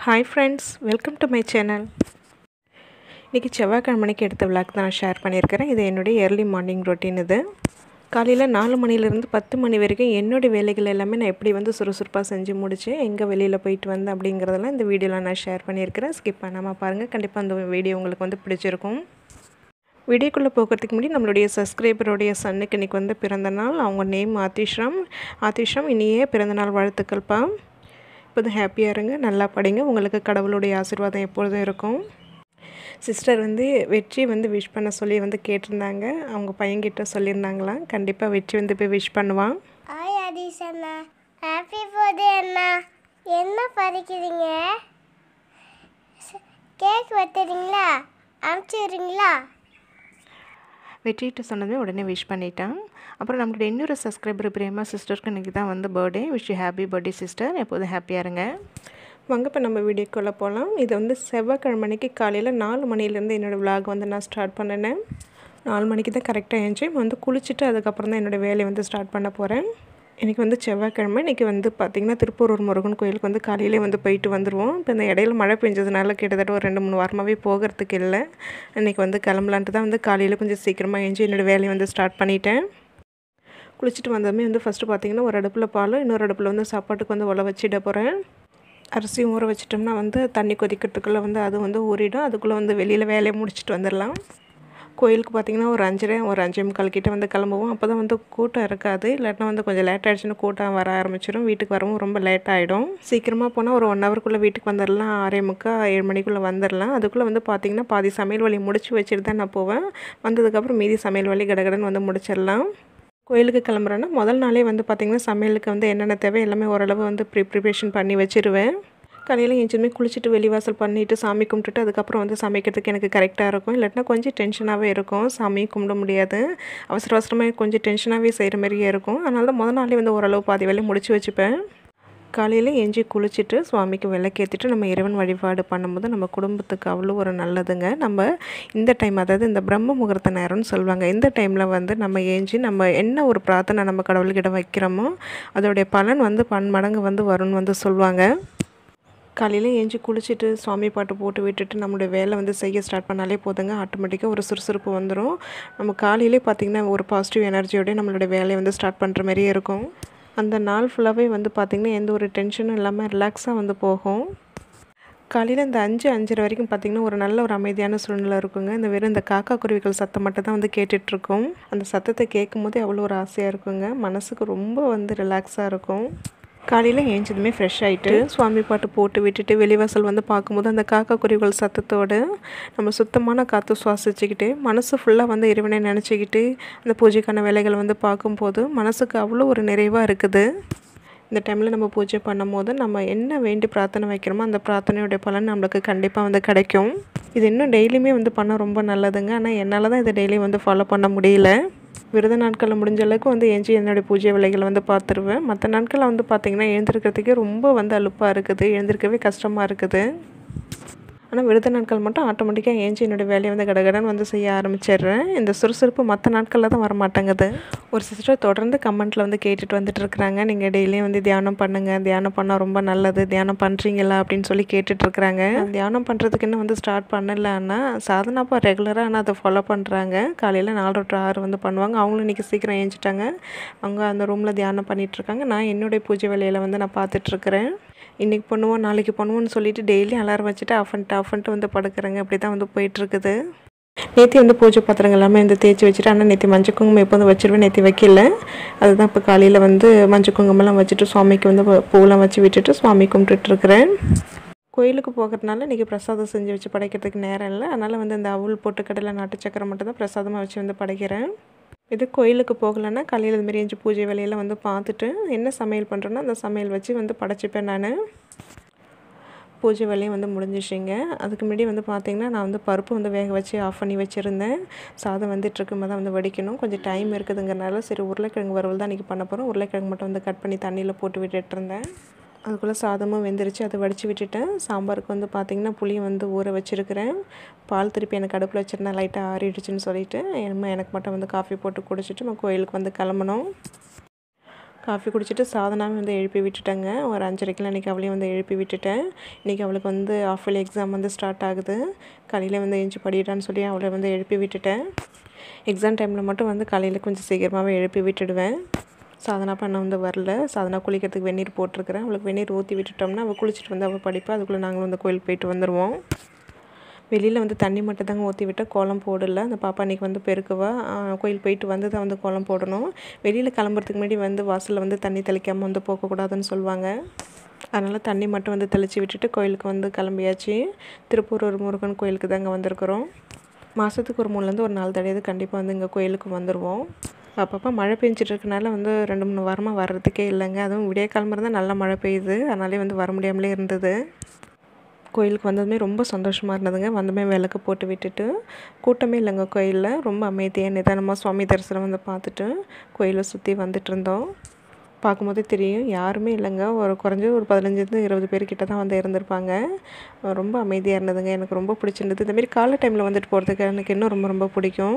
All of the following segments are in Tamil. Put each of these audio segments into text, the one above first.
hi friends welcome to my channel இன்றைக்கி செவ்வாய்க்கிழமைக்கு எடுத்த விளாக் தான் நான் ஷேர் பண்ணியிருக்கிறேன் இது என்னுடைய ஏர்லி மார்னிங் ரொட்டீன் இது காலையில் நாலு மணிலேருந்து பத்து மணி வரைக்கும் என்னுடைய வேலைகள் எல்லாமே நான் எப்படி வந்து சுறுசுறுப்பாக செஞ்சு முடிச்சு எங்கே வெளியில் போயிட்டு வந்தேன் அப்படிங்கிறதெல்லாம் இந்த வீடியோவில் நான் ஷேர் பண்ணியிருக்கிறேன் ஸ்கிப் பண்ணாமல் பாருங்கள் கண்டிப்பாக அந்த வீடியோ உங்களுக்கு வந்து பிடிச்சிருக்கும் வீடியோக்குள்ளே போகிறதுக்கு முன்னாடி நம்மளுடைய சப்ஸ்கிரைபருடைய சன்னுக்கு இன்றைக்கி வந்து பிறந்த நாள் அவங்க நேம் ஆதிஷ்ரம் ஆதிஷ்ரம் இனியே பிறந்தநாள் வாழ்த்துக்கள்ப்பா இப்போது ஹாப்பியாக இருங்க நல்லா படிங்க உங்களுக்கு கடவுளுடைய ஆசீர்வாதம் எப்பொழுதும் இருக்கும் சிஸ்டர் வந்து வெற்றி வந்து விஷ் பண்ண சொல்லி வந்து கேட்டிருந்தாங்க அவங்க பையன்கிட்ட சொல்லியிருந்தாங்களாம் கண்டிப்பாக வெற்றி வந்து போய் விஷ் பண்ணுவான் ஹாய் ஹரிஷ் அண்ணா ஹாப்பி பர்த்டே அண்ணா என்ன படிக்கிறீங்க கேக் வெட்டுறீங்களா அனுப்பிச்சி விடுறீங்களா வெற்றிகிட்ட சொன்னதுமே உடனே விஷ் பண்ணிட்டான் அப்புறம் நம்மளுடைய இன்னொரு சப்ஸ்கிரைபர் பிரேமா சிஸ்டருக்கு இன்றைக்கி தான் வந்து birthday wish happy birthday sister எப்போதும் ஹாப்பியாக இருங்க வாங்க இப்போ நம்ம வீடியோக்குள்ளே போகலாம் இது வந்து செவ்வாய்க்கிழமைக்கு காலையில் நாலு மணிலேருந்து என்னோடய விலாக் வந்து நான் ஸ்டார்ட் பண்ணினேன் நாலு மணிக்கு தான் கரெக்டாக எழுந்துச்சு வந்து குளிச்சுட்டு அதுக்கப்புறம் தான் என்னோடய வேலையை வந்து ஸ்டார்ட் பண்ண போகிறேன் இன்றைக்கி வந்து செவ்வாய்க்கிழமை இன்றைக்கி வந்து பார்த்திங்கன்னா திருப்பூரூர் முருகன் கோயிலுக்கு வந்து காலையிலே வந்து போயிட்டு வந்துடுவோம் இப்போ இந்த இடையில மழை பெஞ்சதுனால கிட்டத்தட்ட ஒரு ரெண்டு மூணு வாரமாகவே போகிறதுக்கு இல்லை இன்றைக்கி வந்து கிளம்பலான்ட்டு தான் வந்து காலையில் கொஞ்சம் சீக்கிரமாக எழுஞ்சி என்னோடய வேலையை வந்து ஸ்டார்ட் பண்ணிட்டேன் குளிச்சுட்டு வந்ததுமே வந்து ஃபஸ்ட்டு பார்த்திங்கன்னா ஒரு அடுப்பில் பால் இன்னொரு அடுப்பில் வந்து சாப்பாட்டுக்கு வந்து உழ வச்சிட போகிறேன் அரிசி ஊற வச்சிட்டோம்னா வந்து தண்ணி கொதிக்கிறதுக்குள்ளே வந்து அது வந்து ஊறிடும் அதுக்குள்ளே வந்து வெளியில் வேலையை முடிச்சுட்டு வந்துடலாம் கோயிலுக்கு பார்த்திங்கன்னா ஒரு அஞ்சரை ஒரு அஞ்சே முக்கால் கிட்டே வந்து கிளம்புவோம் அப்போ தான் வந்து கூட்டம் இருக்காது இல்லாட்டினா வந்து கொஞ்சம் லேட் ஆகிடுச்சுன்னு கூட்டம் வர ஆரம்பிச்சிடும் வீட்டுக்கு வரவும் ரொம்ப லேட் ஆகிடும் சீக்கிரமாக போனால் ஒரு ஒன் ஹவருக்குள்ளே வீட்டுக்கு வந்துடலாம் ஆறே முக்கால் ஏழு மணிக்குள்ளே வந்துடலாம் அதுக்குள்ளே வந்து பார்த்திங்கன்னா பாதி சமையல் வழி முடிச்சு வச்சுட்டு தான் நான் போவேன் வந்ததுக்கப்புறம் மீதி சமையல் வழி கடகடன்னு வந்து முடிச்சிடலாம் கோயிலுக்கு கிளம்புறேன்னா முதல் நாளே வந்து பார்த்திங்கன்னா சமையலுக்கு வந்து என்னென்ன தேவை எல்லாமே ஓரளவு வந்து ப்ரி ப்ரிப்ரேஷன் பண்ணி வச்சுருவேன் காலையில் எஞ்சுமே குளிச்சுட்டு வெளிவாசல் பண்ணிவிட்டு சாமி கும்பிட்டுட்டு அதுக்கப்புறம் வந்து சமைக்கிறதுக்கு எனக்கு கரெக்டாக இருக்கும் இல்லாட்டினா கொஞ்சம் டென்ஷனாகவே இருக்கும் சாமியும் கும்பிட முடியாது அவசர அவசரமாக கொஞ்சம் டென்ஷனாகவே செய்கிற மாதிரியே இருக்கும் அதனால தான் முதல் நாளே வந்து ஓரளவு பாதி வேலையை முடிச்சு வச்சுப்பேன் காலையில் எஞ்சி குளிச்சுட்டு சுவாமிக்கு விளக்கேற்றிட்டு நம்ம இறைவன் வழிபாடு பண்ணும்போது நம்ம குடும்பத்துக்கு அவ்வளோ ஒரு நல்லதுங்க நம்ம இந்த டைம் அதாவது இந்த பிரம்ம முகூர்த்த நேரம்னு சொல்லுவாங்க இந்த டைமில் வந்து நம்ம ஏஞ்சி நம்ம என்ன ஒரு பிரார்த்தனை நம்ம கடவுள்கிட்ட வைக்கிறோமோ அதோடைய பலன் வந்து பன்மடங்கு வந்து வரும்னு வந்து சொல்லுவாங்க காலையில் ஏஞ்சி குளிச்சுட்டு சுவாமி பாட்டு போட்டு விட்டுட்டு நம்மளுடைய வேலை வந்து செய்ய ஸ்டார்ட் பண்ணாலே போதுங்க ஆட்டோமேட்டிக்காக ஒரு சுறுசுறுப்பு வந்துடும் நம்ம காலையிலே பார்த்திங்கன்னா ஒரு பாசிட்டிவ் எனர்ஜியோடய நம்மளுடைய வேலையை வந்து ஸ்டார்ட் பண்ணுற மாதிரியே இருக்கும் அந்த நாள் ஃபுல்லாகவே வந்து பார்த்திங்கன்னா எந்த ஒரு டென்ஷனும் இல்லாமல் ரிலாக்ஸாக வந்து போகும் காலையில் இந்த அஞ்சு அஞ்சரை வரைக்கும் பார்த்திங்கன்னா ஒரு நல்ல ஒரு அமைதியான சூழ்நிலை இருக்குங்க இந்த வெறும் இந்த காக்கா குருவிகள் சத்தம் மட்டும் தான் வந்து கேட்டுட்ருக்கோம் அந்த சத்தத்தை கேட்கும் போதே அவ்வளோ ஒரு ஆசையாக இருக்குங்க மனசுக்கு ரொம்ப வந்து ரிலாக்ஸாக இருக்கும் காலையில் ஏஞ்சதுமே ஃப்ரெஷ் ஆகிட்டு சுவாமி பாட்டு போட்டு விட்டுட்டு வெளிவாசல் வந்து பார்க்கும்போது அந்த காக்கா குருவிகள் சத்தத்தோடு நம்ம சுத்தமான காற்று சுவாசிச்சுக்கிட்டு மனசு ஃபுல்லாக வந்து இறைவனை நினச்சிக்கிட்டு அந்த பூஜைக்கான வேலைகள் வந்து பார்க்கும்போது மனசுக்கு அவ்வளோ ஒரு நிறைவாக இருக்குது இந்த டைமில் நம்ம பூஜை பண்ணும் போது நம்ம என்ன வேண்டி பிரார்த்தனை வைக்கிறோமோ அந்த பிரார்த்தனையோடைய பலன் நம்மளுக்கு கண்டிப்பாக வந்து கிடைக்கும் இது இன்னும் டெய்லியுமே வந்து பண்ண ரொம்ப நல்லதுங்க ஆனால் என்னால் தான் இதை டெய்லியும் வந்து ஃபாலோ பண்ண முடியல விரத நாட்களில் முடிஞ்ச அளவுக்கு வந்து எஞ்சி என்னுடைய பூஜை வேலைகளை வந்து பார்த்துருவேன் மற்ற நாட்களில் வந்து பார்த்திங்கன்னா எழுந்திருக்கிறதுக்கே ரொம்ப வந்து அலுப்பாக இருக்குது எழுந்திருக்கவே கஷ்டமாக இருக்குது ஆனால் விரத நாட்கள் மட்டும் ஆட்டோமேட்டிக்காக ஏஞ்சி என்னோடய வேலையை வந்து கடகடன் வந்து செய்ய ஆரம்பிச்சிடுறேன் இந்த சுறுசுறுப்பு மற்ற நாட்களில் தான் வர மாட்டேங்குது ஒரு சிஸ்டர் தொடர்ந்து கமெண்ட்டில் வந்து கேட்டுட்டு வந்துட்டு இருக்கிறாங்க நீங்கள் டெய்லியும் வந்து தியானம் பண்ணுங்கள் தியானம் பண்ணால் ரொம்ப நல்லது தியானம் பண்ணுறீங்களா அப்படின்னு சொல்லி கேட்டுட்ருக்குறாங்க தியானம் பண்ணுறதுக்கு இன்னும் வந்து ஸ்டார்ட் பண்ணல ஆனால் சாதனாப்பா ரெகுலராக ஆனால் அதை ஃபாலோ பண்ணுறாங்க காலையில் நாலு டு ஆறு வந்து பண்ணுவாங்க அவங்களும் இன்றைக்கி சீக்கிரம் ஏஞ்சிட்டாங்க அவங்க அந்த ரூமில் தியானம் பண்ணிகிட்ருக்காங்க நான் என்னுடைய பூஜை வேலையில் வந்து நான் பார்த்துட்ருக்குறேன் இன்றைக்கி பண்ணுவோம் நாளைக்கு பண்ணுவோன்னு சொல்லிட்டு டெய்லி அலாரம் வச்சுட்டு ஆஃப் பண்ணிட்டு ஆஃப் பண்ணிட்டு வந்து படுக்கிறேங்க அப்படி தான் வந்து போயிட்டுருக்குது நேற்று வந்து பூஜை பாத்திரங்கள் எல்லாமே வந்து தேய்ச்சி வச்சுட்டு ஆனால் நேற்று மஞ்சள் குங்குமம் எப்போ வந்து வச்சிருவேன் நேற்று வைக்கல அதுதான் இப்போ காலையில் வந்து மஞ்சள் குங்குமம்லாம் வச்சுட்டு சுவாமிக்கு வந்து பூவெல்லாம் வச்சு விட்டுட்டு சுவாமி கும்பிட்டுட்ருக்குறேன் கோயிலுக்கு போகிறதுனால இன்றைக்கி பிரசாதம் செஞ்சு வச்சு படைக்கிறதுக்கு நேரம் இல்லை அதனால் வந்து இந்த அவுள் போட்டு கடலை நாட்டு சக்கரை மட்டும் தான் பிரசாதமாக வச்சு வந்து படைக்கிறேன் இது கோயிலுக்கு போகலைன்னா காலையில் இது மாரி எஞ்சி பூஜை வேலையெல்லாம் வந்து பார்த்துட்டு என்ன சமையல் பண்ணுறேன்னா அந்த சமையல் வச்சு வந்து படைச்சிப்பேன் நான் பூஜை வேலையும் வந்து முடிஞ்சிச்சிங்க அதுக்கு முன்னாடி வந்து பார்த்திங்கன்னா நான் வந்து பருப்பு வந்து வேக வச்சு ஆஃப் பண்ணி வச்சுருந்தேன் சாதம் வந்துட்டுருக்கும் தான் வந்து வடிக்கணும் கொஞ்சம் டைம் இருக்குதுங்கிறனால சரி உருளைக்கிழங்கு வறுவல் தான் இன்றைக்கி பண்ண போகிறோம் உருளைக்கிழங்கு மட்டும் வந்து கட் பண்ணி தண்ணியில் போட்டு விட்டுட்டு இருந்தேன் அதுக்குள்ளே சாதமும் வெந்துருச்சு அதை வடித்து விட்டுட்டேன் சாம்பாருக்கு வந்து பார்த்திங்கன்னா புளியை வந்து ஊற வச்சுருக்கிறேன் பால் திருப்பி எனக்கு அடுப்பில் வச்சுருந்தேன் லைட்டாக ஆறிடுச்சுன்னு சொல்லிவிட்டு என்ன எனக்கு மட்டும் வந்து காஃபி போட்டு குடிச்சிட்டு நம்ம கோயிலுக்கு வந்து கிளம்பணும் காஃபி குடிச்சிட்டு சாதனாவும் வந்து எழுப்பி விட்டுட்டேங்க ஒரு அஞ்சரைக்கெலாம் இன்றைக்கி அவளையும் வந்து எழுப்பி விட்டுட்டேன் இன்றைக்கி அவளுக்கு வந்து ஆஃப் இயர்லி எக்ஸாம் வந்து ஸ்டார்ட் ஆகுது காலையில் வந்து எழுந்து படிடான்னு சொல்லி அவளை வந்து எழுப்பி விட்டுட்டேன் எக்ஸாம் டைமில் மட்டும் வந்து காலையில் கொஞ்சம் சீக்கிரமாகவே எழுப்பி விட்டுடுவேன் சாதனா பண்ண வந்து வரல சாதனா குளிக்கிறதுக்கு வெந்நீர் போட்டிருக்கிறேன் அவளுக்கு வெந்நீர் ஊற்றி விட்டுட்டோம்னா அவள் குளிச்சுட்டு வந்து அவள் படிப்பா அதுக்குள்ளே நாங்களும் வந்து கோயிலுக்கு போயிட்டு வந்துடுவோம் வெளியில் வந்து தண்ணி மட்டும் தாங்க ஊற்றி விட்டால் கோலம் போடல அந்த பாப்பா அன்றைக்கி வந்து பெருக்குவா கோயில் போயிட்டு வந்து தான் வந்து கோலம் போடணும் வெளியில் கிளம்புறதுக்கு முன்னாடி வந்து வாசலில் வந்து தண்ணி தெளிக்காமல் வந்து போகக்கூடாதுன்னு சொல்லுவாங்க அதனால் தண்ணி மட்டும் வந்து தெளித்து விட்டுட்டு கோயிலுக்கு வந்து கிளம்பியாச்சு திருப்பூர் ஒரு முருகன் கோயிலுக்கு தாங்க வந்திருக்கிறோம் மாதத்துக்கு ஒரு மூணுலேருந்து ஒரு நாலு தடையாது கண்டிப்பாக வந்து இங்கே கோயிலுக்கு வந்துடுவோம் அப்பப்போ மழை பெஞ்சிட்டு இருக்கனால வந்து ரெண்டு மூணு வாரமாக வர்றதுக்கே இல்லைங்க அதுவும் விடிய கிளம்புறது இருந்தால் நல்லா மழை பெய்யுது அதனாலே வந்து வர முடியாமலே இருந்தது கோயிலுக்கு வந்ததுமே ரொம்ப சந்தோஷமாக இருந்ததுங்க வந்தமே விளக்கு போட்டு விட்டுட்டு கூட்டமே இல்லைங்க கோயிலில் ரொம்ப அமைதியாக நிதானமாக சுவாமி தரிசனம் வந்து பார்த்துட்டு கோயிலை சுற்றி வந்துட்டு இருந்தோம் பார்க்கும்போதே தெரியும் யாருமே இல்லைங்க ஒரு குறைஞ்ச ஒரு பதினஞ்சுலேருந்து இருபது பேர் கிட்ட தான் வந்து இருந்திருப்பாங்க ரொம்ப அமைதியாக இருந்ததுங்க எனக்கு ரொம்ப பிடிச்சிருந்தது இந்தமாரி காலை டைமில் வந்துட்டு போகிறதுக்கு எனக்கு இன்னும் ரொம்ப ரொம்ப பிடிக்கும்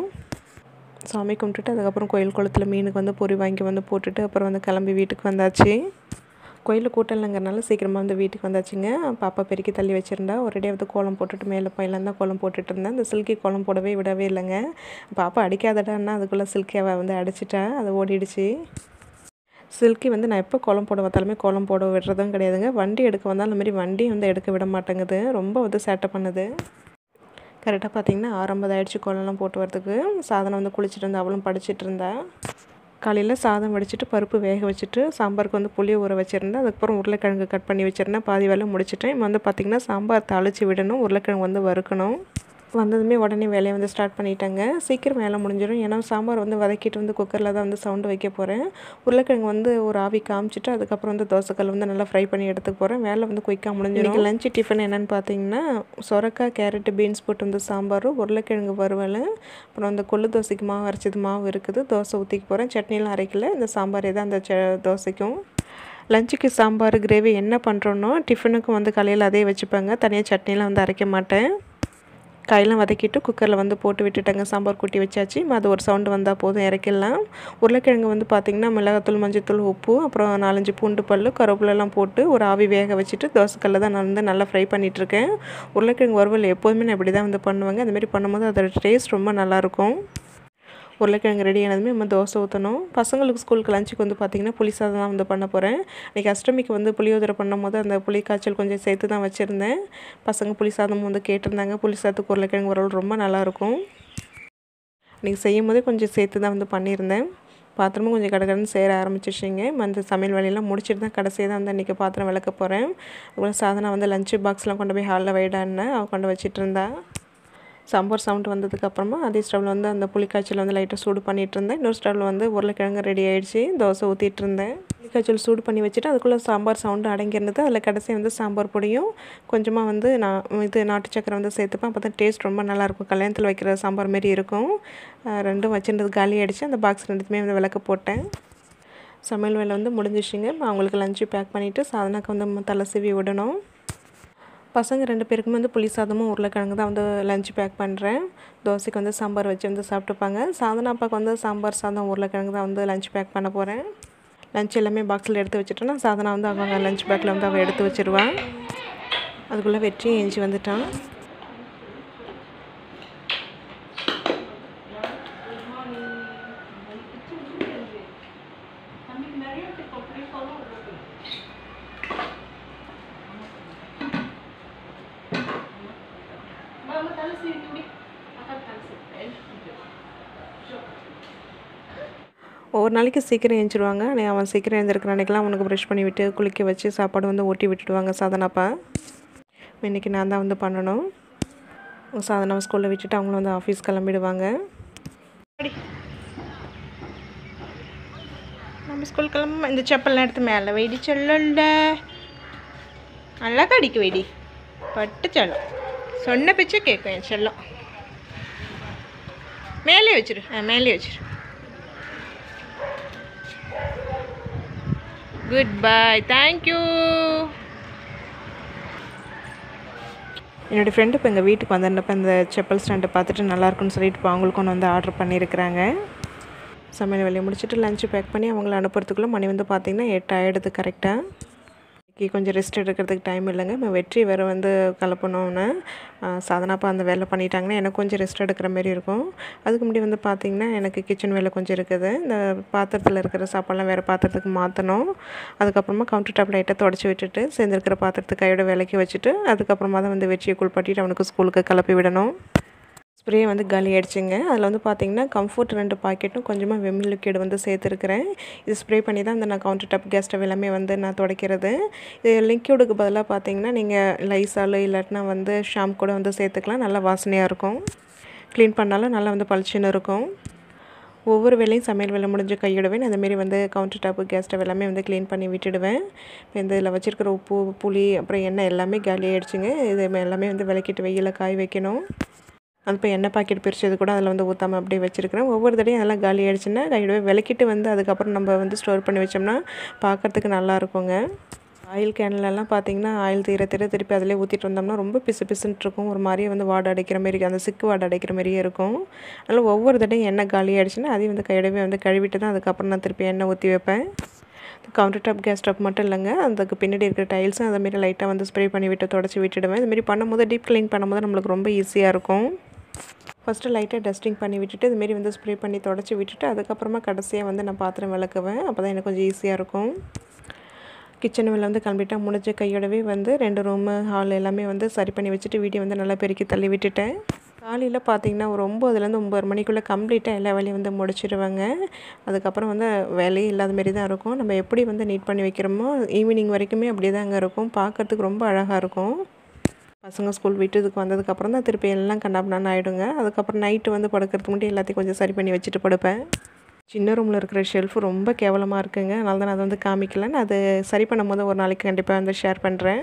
சாமி கும்பிட்டுட்டு அதுக்கப்புறம் கோயில் குளத்தில் மீனுக்கு வந்து பொறி வாங்கி வந்து போட்டுட்டு அப்புறம் வந்து கிளம்பி வீட்டுக்கு வந்தாச்சு கோயிலில் கூட்டம் இல்லைங்கிறனால சீக்கிரமாக வந்து வீட்டுக்கு வந்தாச்சுங்க பாப்பா பெருக்கி தள்ளி வச்சுருந்தா ஒரேடியாக வந்து கோலம் போட்டுட்டு மேலே பையில தான் கோலம் போட்டுட்டு இருந்தேன் இந்த சில்கி கோலம் போடவே விடவே இல்லைங்க பாப்பா அடிக்காதடான்னா அதுக்குள்ளே சில்கியாவை வந்து அடிச்சிட்டா அது ஓடிடுச்சு சில்கி வந்து நான் எப்போ கோலம் போட வந்தாலுமே கோலம் போட விடுறதும் கிடையாதுங்க வண்டி எடுக்க வந்தாலும் அந்த மாதிரி வண்டி வந்து எடுக்க விட மாட்டேங்குது ரொம்ப வந்து சேட்டை பண்ணுது கரெக்டாக பார்த்தீங்கன்னா ஆரம்பது ஆயிடுச்சு கோலம்லாம் போட்டு வரதுக்கு சாதனை வந்து குளிச்சுட்டு இருந்தா அவளும் படிச்சுட்டு இருந்தா காலையில் சாதம் வடிச்சிட்டு பருப்பு வேக வச்சுட்டு சாம்பாருக்கு வந்து புளியை ஊற வச்சுருந்தேன் அதுக்கப்புறம் உருளைக்கிழங்கு கட் பண்ணி வச்சுருந்தேன் பாதி வேலை முடிச்சிட்டேன் இப்போ வந்து பார்த்திங்கன்னா சாம்பார் தாளித்து விடணும் உருளைக்கிழங்கு வந்து வறுக்கணும் வந்ததுமே உடனே வேலையை வந்து ஸ்டார்ட் பண்ணிட்டாங்க சீக்கிரம் வேலை முடிஞ்சிடும் ஏன்னா சாம்பார் வந்து வதக்கிட்டு வந்து குக்கரில் தான் வந்து சவுண்டு வைக்க போகிறேன் உருளைக்கிழங்கு வந்து ஒரு ஆவி காமிச்சிட்டு அதுக்கப்புறம் வந்து தோசைக்கல் வந்து நல்லா ஃப்ரை பண்ணி எடுத்துக்க போகிறேன் வேலை வந்து குயிக்காக முடிஞ்சிடும் இன்றைக்கி லஞ்ச் டிஃபன் என்னென்னு பார்த்தீங்கன்னா சொரக்காய் கேரட் பீன்ஸ் போட்டு வந்து சாம்பாரும் உருளைக்கிழங்கு வறுவல் அப்புறம் அந்த கொள்ளு தோசைக்கு மாவு அரைச்சது மாவு இருக்குது தோசை ஊற்றிக்க போகிறேன் சட்னிலாம் அரைக்கல இந்த சாம்பார் தான் அந்த ச தோசைக்கும் லஞ்சுக்கு சாம்பார் கிரேவி என்ன பண்ணுறோன்னோ டிஃபனுக்கும் வந்து காலையில் அதே வச்சுப்பாங்க தனியாக சட்னிலாம் வந்து அரைக்க மாட்டேன் காயெல்லாம் வதக்கிட்டு குக்கரில் வந்து போட்டு விட்டுட்டேங்க சாம்பார் கூட்டி வச்சாச்சு அது ஒரு சவுண்டு வந்தால் போதும் இறக்கிடலாம் உருளைக்கிழங்கு வந்து பார்த்திங்கன்னா மிளகாத்தூள் மஞ்சத்தூள் உப்பு அப்புறம் நாலஞ்சு பூண்டு பல் கருவேப்பிலெல்லாம் போட்டு ஒரு ஆவி வேக வச்சுட்டு தோசைக்கல்ல தான் நான் வந்து நல்லா ஃப்ரை பண்ணிகிட்ருக்கேன் உருளைக்கிழங்கு வறுவல் எப்போதுமே நான் இப்படி தான் வந்து பண்ணுவேங்க அந்தமாரி பண்ணும்போது அதோட டேஸ்ட் ரொம்ப நல்லாயிருக்கும் உருளைக்கிழங்கு ரெடி ஆனதுமே நம்ம தோசை ஊற்றணும் பசங்களுக்கு ஸ்கூலுக்கு லஞ்சுக்கு வந்து பார்த்திங்கன்னா புளி சாதம் தான் வந்து பண்ண போகிறேன் இன்றைக்கி அஷ்டமிக்கு வந்து புளியோதரை பண்ணும்போது அந்த புளி காய்ச்சல் கொஞ்சம் சேர்த்து தான் வச்சுருந்தேன் பசங்க புளி சாதம் வந்து கேட்டிருந்தாங்க புளி சாதத்துக்கு உருளைக்கிழங்கு வறுவல் ரொம்ப நல்லாயிருக்கும் இன்றைக்கி செய்யும் போதே கொஞ்சம் சேர்த்து தான் வந்து பண்ணியிருந்தேன் பாத்திரமும் கொஞ்சம் கடகடன்னு சேர ஆரம்பிச்சிச்சிங்க அந்த சமையல் வேலையெல்லாம் முடிச்சுட்டு தான் கடைசியாக தான் வந்து இன்றைக்கி பாத்திரம் விளக்க போகிறேன் அதுபோல் சாதனை வந்து லஞ்சு பாக்ஸ்லாம் கொண்டு போய் ஹாலில் வைடான்னு அவள் கொண்டு வச்சிட்டு இருந்தா சாம்பார் சவுண்ட் வந்ததுக்கப்புறமா அதே ஸ்டவ்வில் வந்து அந்த புளிக்காய்ச்சல் வந்து லைட்டாக சூடு பண்ணிகிட்டு இருந்தேன் இன்னொரு ஸ்டவ்வில் வந்து உருளைக்கிழங்கு ரெடி ஆகிடுச்சு தோசை ஊற்றிட்டு இருந்தேன் புளிக்காய்ச்சல் சூடு பண்ணி வச்சுட்டு அதுக்குள்ளே சாம்பார் சவுண்டு அடங்கியிருந்தது அதில் கடைசி வந்து சாம்பார் பொடியும் கொஞ்சமாக வந்து நான் இது நாட்டு சக்கரை வந்து சேர்த்துப்பேன் அப்போ தான் டேஸ்ட் ரொம்ப நல்லாயிருக்கும் கல்யாணத்தில் வைக்கிற சாம்பார் மாரி இருக்கும் ரெண்டும் வச்சுருந்தது காலி ஆகிடுச்சு அந்த பாக்ஸ் ரெண்டுத்துமே வந்து விளக்க போட்டேன் சமையல் வேலை வந்து முடிஞ்சிச்சுங்க அவங்களுக்கு லஞ்சு பேக் பண்ணிவிட்டு சாதனாக்கு வந்து தலை சீவி விடணும் பசங்க ரெண்டு பேருக்குமே வந்து புளி சாதமும் உருளைக்கிழங்கு தான் வந்து லஞ்ச் பேக் பண்ணுறேன் தோசைக்கு வந்து சாம்பார் வச்சு வந்து சாப்பிட்டுப்பாங்க சாதனா அப்பாவுக்கு வந்து சாம்பார் சாதம் உருளைக்கிழங்கு தான் வந்து லஞ்ச் பேக் பண்ண போகிறேன் லஞ்ச் எல்லாமே பாக்ஸில் எடுத்து வச்சுட்டோன்னா சாதனா வந்து அவங்க லஞ்ச் பேக்கில் வந்து அவள் எடுத்து வச்சுருவான் அதுக்குள்ளே வெற்றி எஞ்சி வந்துட்டான் ஒவ்வொரு நாளைக்கு சீக்கிரம் எழுந்திருவாங்க ஆனால் அவன் சீக்கிரம் எழுந்திருக்கிற அன்றைக்கெலாம் அவனுக்கு ப்ரஷ் பண்ணி விட்டு குளிக்க வச்சு சாப்பாடு வந்து ஊட்டி விட்டுடுவாங்க சாதனாப்பா இன்றைக்கி நான் தான் வந்து பண்ணணும் சாதனாவை ஸ்கூலில் விட்டுட்டு அவங்களும் வந்து ஆஃபீஸ் கிளம்பிடுவாங்க நம்ம ஸ்கூல் கிளம்ப இந்த செப்பல்லாம் எடுத்து மேலே வெடி சொல்லல நல்லா கடிக்கு வெடி பட்டு செல்லம் சொன்ன பிச்சை கேட்கும் என் செல்லம் மேலே வச்சிரு ஆ மேலே வச்சிரு குட் பை தேங்க்யூ என்னோடய ஃப்ரெண்டு இப்போ எங்கள் வீட்டுக்கு வந்திருந்தப்போ இந்த செப்பல் ஸ்டாண்டை பார்த்துட்டு நல்லா இருக்குன்னு சொல்லிட்டு இப்போ அவங்களுக்கு ஒன்று வந்து ஆர்டர் பண்ணியிருக்கிறாங்க சமையல் வேலையை முடிச்சுட்டு லஞ்சு பேக் பண்ணி அவங்கள அனுப்புறதுக்குள்ளே மணி வந்து பார்த்திங்கன்னா எட்டு ஆகிடுது கரெக்டாக இன்னைக்கு கொஞ்சம் ரெஸ்ட் எடுக்கிறதுக்கு டைம் இல்லைங்க இப்போ வெற்றி வேறு வந்து கலப்பணும்னு சாதனாப்பா அந்த வேலை பண்ணிட்டாங்கன்னா எனக்கு கொஞ்சம் ரெஸ்ட் எடுக்கிற மாதிரி இருக்கும் அதுக்கு முன்னாடி வந்து பார்த்திங்கன்னா எனக்கு கிச்சன் வேலை கொஞ்சம் இருக்குது இந்த பாத்திரத்தில் இருக்கிற சாப்பாடெலாம் வேறு பாத்திரத்துக்கு மாற்றணும் அதுக்கப்புறமா கவுண்டர் டாப் லைட்டாக தொடச்சி விட்டுட்டு சேர்ந்துருக்கிற பாத்திரத்தை கையோட விலக்கி வச்சுட்டு அதுக்கப்புறமா தான் வந்து வெற்றியை குளிப்பாட்டிட்டு அவனுக்கு ஸ்கூலுக்கு கிளப்பி விடணும் ஸ்ப்ரே வந்து காலி ஆயிடுச்சுங்க அதில் வந்து பார்த்திங்கன்னா கம்ஃபர்ட் ரெண்டு பாக்கெட்டும் கொஞ்சமாக வெமில் லிக்விட் வந்து சேர்த்துருக்கிறேன் இது ஸ்ப்ரே பண்ணி தான் அந்த நான் கவுண்டர் டாப் கேஸ் ஸ்டவ் எல்லாமே வந்து நான் துடைக்கிறது இது லிக்விடுக்கு பதிலாக பார்த்தீங்கன்னா நீங்கள் லைசால் இல்லாட்டினா வந்து ஷாம்பு கூட வந்து சேர்த்துக்கலாம் நல்லா வாசனையாக இருக்கும் க்ளீன் பண்ணாலும் நல்லா வந்து பளிச்சுன்னு இருக்கும் ஒவ்வொரு வேலையும் சமையல் வேலை முடிஞ்சு கையிடுவேன் நான் அந்தமாரி வந்து கவுண்டர் டாப்பு கேஸ் ஸ்டவ் எல்லாமே வந்து க்ளீன் பண்ணி விட்டுடுவேன் இப்போ இந்த இதில் வச்சுருக்கிற உப்பு புளி அப்புறம் எண்ணெய் எல்லாமே காலி ஆயிடுச்சுங்க இது எல்லாமே வந்து விளக்கிட்டு வெயிலில் காய வைக்கணும் அது இப்போ எண்ணெய் பாக்கெட் பிரிச்சது கூட அதில் வந்து ஊற்றாமல் அப்படியே வச்சுருக்கிறேன் ஒவ்வொரு தடையும் அதெல்லாம் காலி ஆயிடுச்சுன்னா கையிடவே விளக்கிட்டு வந்து அதுக்கப்புறம் நம்ம வந்து ஸ்டோர் பண்ணி வச்சோம்னா பார்க்குறதுக்கு நல்லா இருக்குங்க ஆயில் கேன்லலாம் பார்த்தீங்கன்னா ஆயில் தீர தீர திருப்பி அதிலே ஊற்றிட்டு வந்தோம்னா ரொம்ப பிசு பிசுன்ட்டு இருக்கும் ஒரு மாதிரியே வந்து வாடை அடைக்கிற மாரி அந்த சிக்கு வாடை அடைக்கிற மாதிரியே இருக்கும் அதனால் ஒவ்வொரு தடையும் எண்ணெய் காலி ஆயிடுச்சுன்னா அதையும் வந்து கையிடவே வந்து கழுவிட்டு தான் அதுக்கப்புறம் நான் திருப்பி எண்ணெய் ஊற்றி வைப்பேன் கவுண்டர் டாப் கேஸ் டாப் மட்டும் இல்லைங்க அதுக்கு பின்னாடி இருக்கிற டைல்ஸும் அதேமாரி லைட்டாக வந்து ஸ்ப்ரே பண்ணி விட்டு தொடச்சி விட்டுடுவேன் இதுமாரி பண்ணும்போது டீப் க்ளீன் பண்ணும்போது நம்மளுக்கு ரொம்ப ஈஸியாக இருக்கும் ஃபஸ்ட்டு லைட்டாக டஸ்டிங் பண்ணி விட்டுட்டு இதுமாரி வந்து ஸ்ப்ரே பண்ணி தொடச்சி விட்டுட்டு அதுக்கப்புறமா கடைசியாக வந்து நான் பாத்திரம் விளக்குவேன் அப்போ தான் எனக்கு கொஞ்சம் ஈஸியாக இருக்கும் கிச்சன் வேலை வந்து கம்ப்ளீட்டாக முடிஞ்ச கையோடவே வந்து ரெண்டு ரூமு ஹால் எல்லாமே வந்து சரி பண்ணி வச்சுட்டு வீட்டை வந்து நல்லா பெருக்கி தள்ளி விட்டுட்டேன் காலையில் பார்த்தீங்கன்னா ஒரு ஒம்போதுலேருந்து ஒம்பது மணிக்குள்ளே கம்ப்ளீட்டாக எல்லா வேலையும் வந்து முடிச்சிடுவாங்க அதுக்கப்புறம் வந்து வேலையே இல்லாத மாரி தான் இருக்கும் நம்ம எப்படி வந்து நீட் பண்ணி வைக்கிறோமோ ஈவினிங் வரைக்குமே அப்படியே தாங்க இருக்கும் பார்க்கறதுக்கு ரொம்ப அழகாக இருக்கும் பசங்க ஸ்கூல் விட்டதுக்கு வந்ததுக்கப்புறம் தான் திருப்பி எல்லாம் கண்ணாப்பினான்னு ஆகிடுங்க அதுக்கப்புறம் நைட்டு வந்து படுக்கிறதுக்கு முன்னாடி எல்லாத்தையும் கொஞ்சம் சரி பண்ணி வச்சுட்டு படுப்பேன் சின்ன ரூமில் இருக்கிற ஷெல்ஃபு ரொம்ப கேவலமாக இருக்குங்க அதனால தான் நான் அதை வந்து காமிக்கல நான் அது சரி பண்ணும் போது ஒரு நாளைக்கு கண்டிப்பாக வந்து ஷேர் பண்ணுறேன்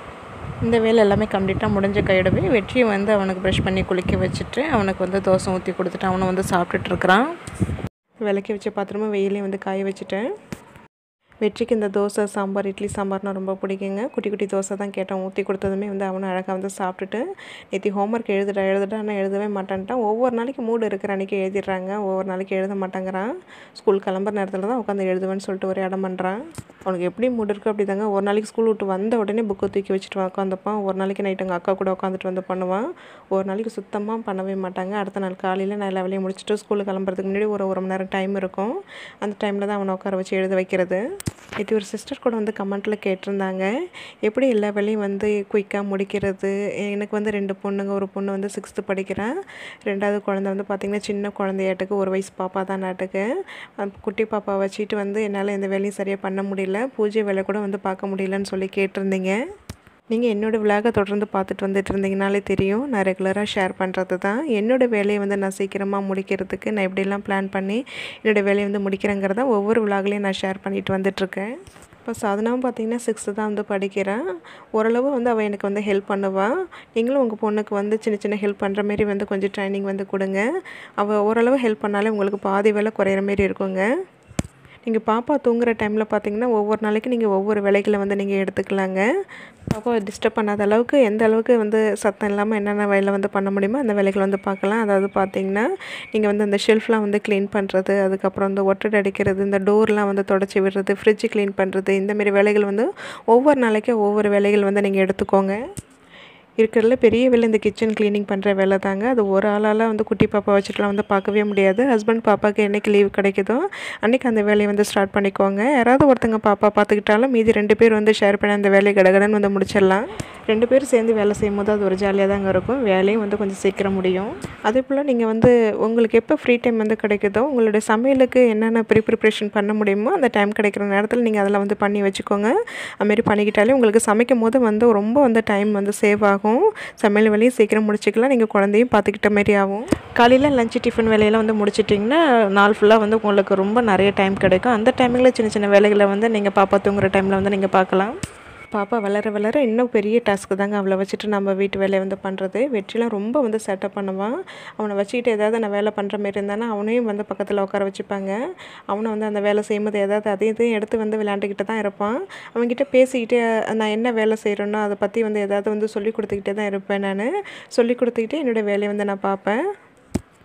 இந்த வேலை எல்லாமே கம்ப்ளீட்டாக முடிஞ்ச கையிடவே வெற்றியை வந்து அவனுக்கு ப்ரஷ் பண்ணி குளிக்க வச்சுட்டு அவனுக்கு வந்து தோசை ஊற்றி கொடுத்துட்டு அவனும் வந்து சாப்பிட்டுட்டு இருக்கிறான் விளக்கி வச்ச பாத்திரமும் வெயிலையும் வந்து காய வச்சுட்டேன் வெற்றிக்கு இந்த தோசை சாம்பார் இட்லி சாம்பார்னால் ரொம்ப பிடிக்குங்க குட்டி குட்டி தோசை தான் கேட்டேன் ஊற்றி கொடுத்ததுமே வந்து அவனும் அழகாக வந்து சாப்பிட்டுட்டு நேற்று ஹோம்ஒர்க் எழுதுடா எழுதுடா ஆனால் எழுதவே மாட்டேன்ட்டான் ஒவ்வொரு நாளைக்கு மூடு இருக்கிற அன்றைக்கி எழுதிடுறாங்க ஒவ்வொரு நாளைக்கு எழுத மாட்டேங்கிறான் ஸ்கூல் கிளம்புற நேரத்தில் தான் உட்காந்து எழுதுவேன்னு சொல்லிட்டு ஒரு இடம் பண்ணுறான் அவனுக்கு எப்படி மூடு இருக்குது அப்படி தாங்க ஒரு நாளைக்கு ஸ்கூல் விட்டு வந்த உடனே புக்கை தூக்கி வச்சுட்டு உட்காந்துப்பான் ஒரு நாளைக்கு நைட்டு எங்கள் அக்கா கூட உட்காந்துட்டு வந்து பண்ணுவான் ஒரு நாளைக்கு சுத்தமாக பண்ணவே மாட்டாங்க அடுத்த நாள் காலையில் நான் எல்லா வேலையும் முடிச்சுட்டு ஸ்கூலுக்கு கிளம்புறதுக்கு முன்னாடி ஒரு ஒரு மணி நேரம் டைம் இருக்கும் அந்த டைமில் தான் அவனை உட்கார வச்சு எழுத வைக்கிறது இது ஒரு சிஸ்டர் கூட வந்து கமெண்ட்டில் கேட்டிருந்தாங்க எப்படி எல்லா வேலையும் வந்து குயிக்காக முடிக்கிறது எனக்கு வந்து ரெண்டு பொண்ணுங்க ஒரு பொண்ணு வந்து சிக்ஸ்த்து படிக்கிறேன் ரெண்டாவது குழந்தை வந்து பார்த்திங்கன்னா சின்ன குழந்தையாட்டுக்கு ஒரு வயசு பாப்பா தான் நாட்டுக்கு அந்த குட்டி பாப்பா வச்சுட்டு வந்து என்னால் எந்த வேலையும் சரியாக பண்ண முடியல பூஜை வேலை கூட வந்து பார்க்க முடியலன்னு சொல்லி கேட்டிருந்தீங்க நீங்கள் என்னோடய விலாகை தொடர்ந்து பார்த்துட்டு வந்துட்டு இருந்தீங்கனாலே தெரியும் நான் ரெகுலராக ஷேர் பண்ணுறது தான் என்னோடய வேலையை வந்து நான் சீக்கிரமாக முடிக்கிறதுக்கு நான் எப்படிலாம் பிளான் பண்ணி என்னோடய வேலையை வந்து முடிக்கிறேங்கிறத ஒவ்வொரு விலாக்லேயும் நான் ஷேர் பண்ணிட்டு வந்துட்டுருக்கேன் இப்போ சாதனாவும் பார்த்தீங்கன்னா சிக்ஸ்த்து தான் வந்து படிக்கிறேன் ஓரளவு வந்து அவள் எனக்கு வந்து ஹெல்ப் பண்ணுவாள் நீங்களும் உங்கள் பொண்ணுக்கு வந்து சின்ன சின்ன ஹெல்ப் பண்ணுற மாரி வந்து கொஞ்சம் ட்ரைனிங் வந்து கொடுங்க அவள் ஓரளவு ஹெல்ப் பண்ணாலே உங்களுக்கு பாதி வேலை குறையிற மாரி இருக்குங்க நீங்கள் பாப்பா தூங்குற டைமில் பார்த்தீங்கன்னா ஒவ்வொரு நாளைக்கு நீங்கள் ஒவ்வொரு வேலைகளை வந்து நீங்கள் எடுத்துக்கலாங்க பாப்பா டிஸ்டர்ப் பண்ணாத அளவுக்கு எந்த அளவுக்கு வந்து சத்தம் இல்லாமல் என்னென்ன வேலை வந்து பண்ண முடியுமோ அந்த வேலைகளை வந்து பார்க்கலாம் அதாவது பார்த்தீங்கன்னா நீங்கள் வந்து அந்த ஷெல்ஃப்லாம் வந்து க்ளீன் பண்ணுறது அதுக்கப்புறம் வந்து ஒட்டடை அடிக்கிறது இந்த டோர்லாம் வந்து தொடச்சி விடுறது ஃப்ரிட்ஜ் க்ளீன் பண்ணுறது இந்தமாரி வேலைகள் வந்து ஒவ்வொரு நாளைக்கும் ஒவ்வொரு வேலைகள் வந்து நீங்கள் எடுத்துக்கோங்க இருக்கிறதுல பெரிய வேலை இந்த கிச்சன் க்ளீனிங் பண்ணுற வேலை தாங்க அது ஒரு ஆளால் வந்து குட்டி பாப்பா வச்சுட்டுலாம் வந்து பார்க்கவே முடியாது ஹஸ்பண்ட் பாப்பாவுக்கு என்றைக்கு லீவ் கிடைக்குதோ அன்றைக்கி அந்த வேலையை வந்து ஸ்டார்ட் பண்ணிக்கோங்க யாராவது ஒருத்தங்க பாப்பா பார்த்துக்கிட்டாலும் மீதி ரெண்டு பேர் வந்து ஷேர் பண்ணி அந்த வேலையை கடகடன்னு வந்து முடிச்சிடலாம் ரெண்டு பேரும் சேர்ந்து வேலை செய்யும் போது அது ஒரு ஜாலியாக தாங்க இருக்கும் வேலையும் வந்து கொஞ்சம் சீக்கிரம் முடியும் அதே போல் நீங்கள் வந்து உங்களுக்கு எப்போ ஃப்ரீ டைம் வந்து கிடைக்குதோ உங்களுடைய சமையலுக்கு என்னென்ன ப்ரீ ப்ரிப்ரேஷன் பண்ண முடியுமோ அந்த டைம் கிடைக்கிற நேரத்தில் நீங்கள் அதெல்லாம் வந்து பண்ணி வச்சுக்கோங்க அதுமாரி பண்ணிக்கிட்டாலே உங்களுக்கு சமைக்கும் போது வந்து ரொம்ப வந்து டைம் வந்து சேவ் ஆகும் சமையல் வேலையும் சீக்கிரம் முடிச்சிக்கலாம் நீங்கள் குழந்தையும் பார்த்துக்கிட்ட மாரி ஆகும் காலையில் லஞ்சு டிஃபன் வேலையெல்லாம் வந்து முடிச்சிட்டிங்கன்னா நாள் ஃபுல்லாக வந்து உங்களுக்கு ரொம்ப நிறைய டைம் கிடைக்கும் அந்த டைமில் சின்ன சின்ன வேலைகளை வந்து நீங்கள் பாப்பா தூங்குற டைமில் வந்து நீங்கள் பார்க்கலாம் பாப்பா வளர வளர இன்னும் பெரிய டாஸ்க்கு தாங்க அவளை வச்சுட்டு நம்ம வீட்டு வேலையை வந்து பண்ணுறது வெற்றிலாம் ரொம்ப வந்து செட்டப் பண்ணுவான் அவனை வச்சுக்கிட்டு ஏதாவது நான் வேலை பண்ணுற மாரி இருந்தானா அவனையும் வந்து பக்கத்தில் உட்கார வச்சுப்பாங்க அவனை வந்து அந்த வேலை செய்யும்போது ஏதாவது அதையும் இதையும் எடுத்து வந்து விளையாண்டுக்கிட்டு தான் இருப்பான் அவன்கிட்ட பேசிக்கிட்டே நான் என்ன வேலை செய்கிறேனோ அதை பற்றி வந்து ஏதாவது வந்து சொல்லி கொடுத்துக்கிட்டே தான் இருப்பேன் நான் சொல்லி கொடுத்துக்கிட்டே என்னோடய வேலையை வந்து நான் பார்ப்பேன்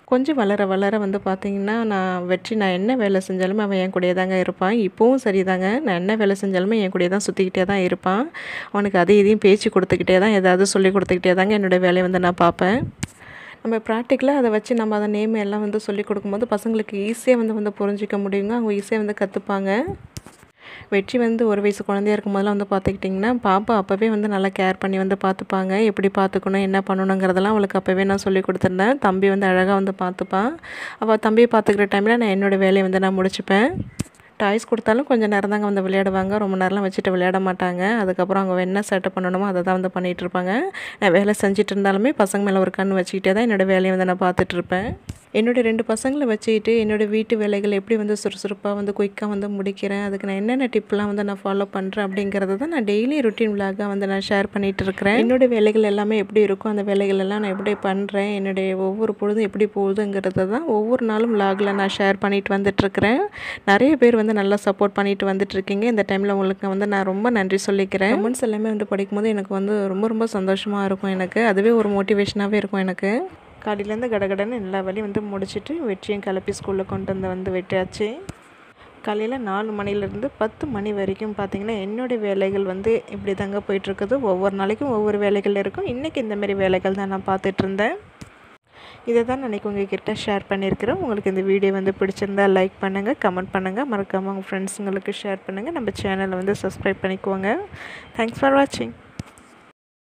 கொஞ்சம் வளர வளர வந்து பார்த்திங்கன்னா நான் வெற்றி நான் என்ன வேலை செஞ்சாலுமே அவன் என் கூடயே தாங்க இருப்பான் இப்போவும் சரி தாங்க நான் என்ன வேலை செஞ்சாலுமே என் கூடயே தான் சுற்றிக்கிட்டே தான் இருப்பான் அவனுக்கு அதை இதையும் பேச்சு கொடுத்துக்கிட்டே தான் ஏதாவது சொல்லி கொடுத்துக்கிட்டே தாங்க என்னோடய வேலையை வந்து நான் பார்ப்பேன் நம்ம ப்ராக்டிக்கலாக அதை வச்சு நம்ம அதை நேம் எல்லாம் வந்து சொல்லி கொடுக்கும்போது பசங்களுக்கு ஈஸியாக வந்து வந்து புரிஞ்சிக்க முடியுங்க அவங்க ஈஸியாக வந்து கற்றுப்பாங்க வெற்றி வந்து ஒரு வயசு குழந்தையா இருக்கும் போதெல்லாம் வந்து பார்த்துக்கிட்டிங்கன்னா பாப்பா அப்போவே வந்து நல்லா கேர் பண்ணி வந்து பார்த்துப்பாங்க எப்படி பார்த்துக்கணும் என்ன பண்ணணுங்கிறதெல்லாம் அவளுக்கு அப்போவே நான் சொல்லி கொடுத்துருந்தேன் தம்பி வந்து அழகாக வந்து பார்த்துப்பான் அவள் தம்பியை பார்த்துக்கிற டைமில் நான் என்னோடய வேலையை வந்து நான் முடிச்சுப்பேன் டாய்ஸ் கொடுத்தாலும் கொஞ்சம் நேரம் தாங்க வந்து விளையாடுவாங்க ரொம்ப நேரம்லாம் வச்சுட்டு விளையாட மாட்டாங்க அதுக்கப்புறம் அவங்க என்ன சேட்டை பண்ணணுமோ அதை தான் வந்து பண்ணிகிட்டு இருப்பாங்க நான் வேலை செஞ்சுட்டு இருந்தாலுமே பசங்க மேலே ஒரு கண் வச்சுக்கிட்டே தான் என்னோடய வேலையை வந்து நான் பார்த்துட்டு இருப்பேன் என்னோடய ரெண்டு பசங்களை வச்சுக்கிட்டு என்னோடய வீட்டு வேலைகள் எப்படி வந்து சுறுசுறுப்பாக வந்து குயிக்காக வந்து முடிக்கிறேன் அதுக்கு நான் என்னென்ன டிப்லாம் வந்து நான் ஃபாலோ பண்ணுறேன் அப்படிங்கிறத தான் நான் டெய்லி ருட்டீன் விலாகாக வந்து நான் ஷேர் பண்ணிகிட்டு இருக்கிறேன் என்னோடய வேலைகள் எல்லாமே எப்படி இருக்கும் அந்த வேலைகள் எல்லாம் நான் எப்படி பண்ணுறேன் என்னுடைய ஒவ்வொரு பொழுதும் எப்படி போகுதுங்கிறத தான் ஒவ்வொரு நாளும் விலாகில் நான் ஷேர் பண்ணிட்டு வந்துட்டுருக்கிறேன் நிறைய பேர் வந்து நல்லா சப்போர்ட் பண்ணிட்டு வந்துட்டு இருக்கீங்க இந்த டைமில் உங்களுக்கு வந்து நான் ரொம்ப நன்றி சொல்லிக்கிறேன் கமெண்ட்ஸ் எல்லாமே வந்து படிக்கும்போது எனக்கு வந்து ரொம்ப ரொம்ப சந்தோஷமாக இருக்கும் எனக்கு அதுவே ஒரு மோட்டிவேஷனாகவே இருக்கும் எனக்கு காலையிலேருந்து கடகடன்னு எல்லா வேலையும் வந்து முடிச்சுட்டு வெற்றியும் கிளப்பி ஸ்கூலில் கொண்டு வந்து வந்து விட்டாச்சு காலையில் நாலு மணிலேருந்து பத்து மணி வரைக்கும் பார்த்திங்கன்னா என்னுடைய வேலைகள் வந்து இப்படி தாங்க போயிட்டுருக்குது ஒவ்வொரு நாளைக்கும் ஒவ்வொரு வேலைகள் இருக்கும் இன்றைக்கி இந்தமாரி வேலைகள் தான் நான் பார்த்துட்டு இருந்தேன் இதை தான் நான் உங்ககிட்ட ஷேர் பண்ணியிருக்கிறேன் உங்களுக்கு இந்த வீடியோ வந்து பிடிச்சிருந்தா லைக் பண்ணுங்கள் கமெண்ட் பண்ணுங்கள் மறக்காமல் உங்கள் ஃப்ரெண்ட்ஸுங்களுக்கு ஷேர் பண்ணுங்கள் நம்ம சேனலை வந்து சப்ஸ்கிரைப் பண்ணிக்குவோங்க தேங்க்ஸ் ஃபார் வாட்சிங்